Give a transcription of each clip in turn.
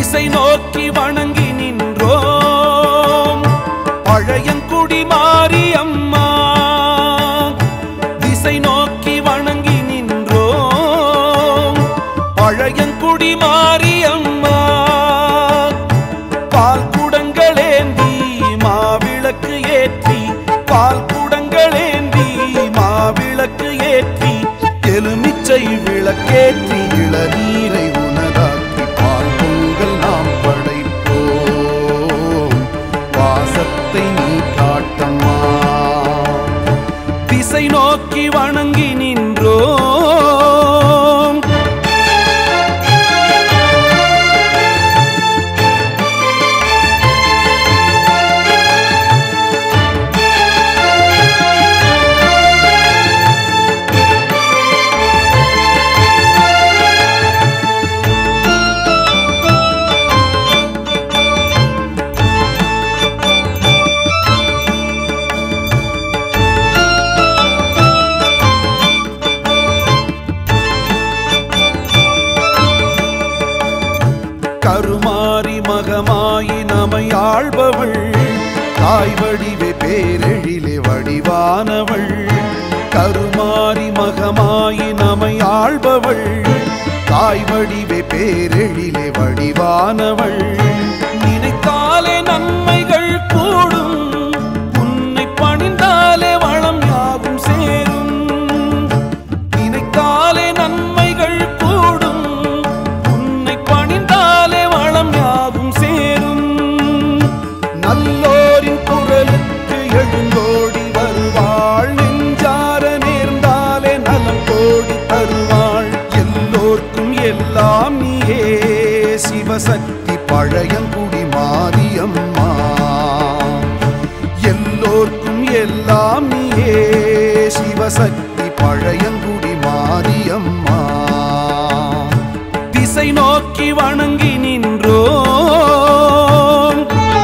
திசை நோக்கி வணங்கி நின்றோம் பழையங்குடி மாரியம்மா திசை நோக்கி வணங்கி நின்றோம் பழையங்குடி மாரியம்மா பால் குடங்களேந்தி மாவிளக்கு ஏற்றி பால் குடங்களேந்தி மாவிளக்கு ஏற்றி எலுமிச்சை விளக்கேற்றி இளநீரை உனதாக்கி பால் பொங்கல் நாம் படைப்போம் வாசத்தை நீ காட்டம்மா திசை நோக்கி வணங்கி நின்றோம் கருமாறி மகமாயி நமை ஆள்பவள் தாய் வடிவே பேரெழிலே வடிவானவள் கருமாறி மகமாயி நமை ஆள்பவள் தாய் வடிவே பேரெழிலே வடிவானவள் நினைத்தாலே நன்மைகள் கூடும் உன்னை பணிந்தாலே வளம் யாவும் சேரும் நினைத்தாலே நன்மைகள் கூடும் உன்னை பணிந்தாலே வளம் யாவும் சேரும் நல்லோரின் குரலுக்கு எழுந்தோடி வருவாள் நெஞ்சார நேர்ந்தாலே நலம் கோடி தருவாள் எல்லோர்க்கும் எல்லாம் நீயே சிவசக்தி பழையங்குடி மாரியம்மா எல்லோர்க்கும் எல்லாம் நீயே சிவசக்தி பழையங்குடி மாரியம்மா திசை நோக்கி வணங்கி நின்றோம்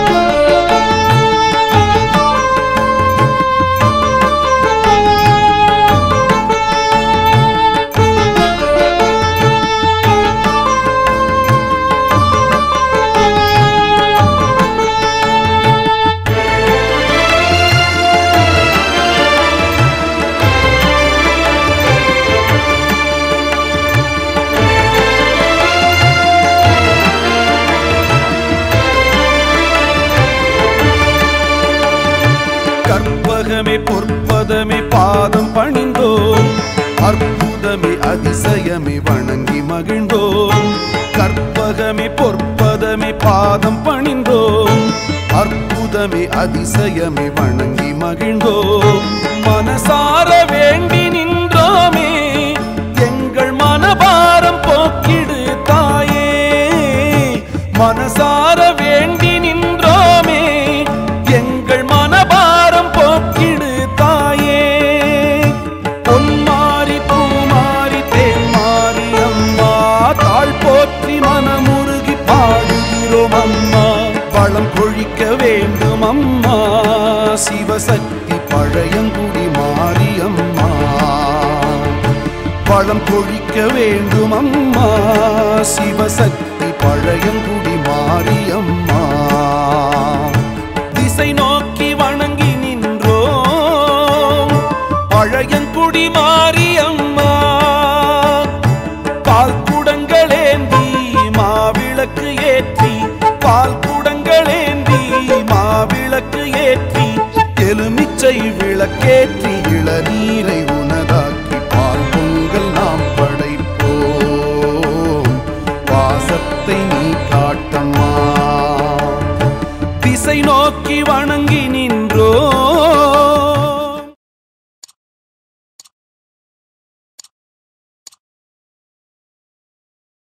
கற்பகமே பொற்பதமே பாதம் பணிந்தோம் அற்புதமே அதிசயமே வணங்கி மகிழ்ந்தோம் கற்பகமே பொற்பதமே பாதம் பணிந்தோம் அற்புதமே அதிசயமே வணங்கி மகிழ்ந்தோம் மனசார வேண்டி நின்றோமே எங்கள் மனபாரம் போக்கிடு தாயே மனசார வேண்டி நின்றோமே எங்கள் மனபாரம் போக்கிடு தாயே பொன்மாரி பூமாரி தேன்மாரி அம்மா தாழ் போற்றி மனமுருகி பாடுகிறோம் அம்மா வளம் கொழிக்க வேண்டும் அம்மா சிவசக்தி பழையங்குடி மாரியம்மா வளம் கொழிக்க வேண்டும் அம்மா சிவசக்தி பழையங்குடி மாரியம்மா திசை நோக்கி வணங்கி நின்றோம் பழையங்குடி மாரியம்மா பால் குடங்களேந்தி மாவிளக்கு ஏற்றி பால் குடங்களேந்தி மாவிளக்கு ஏற்றி எலுமிச்சை விளக்கேற்றி இளநீரை உனதாக்கி பால் பொங்கல் நாம் படைப்போம் வாசத்தை நீ காட்டம்மா திசை நோக்கி வணங்கி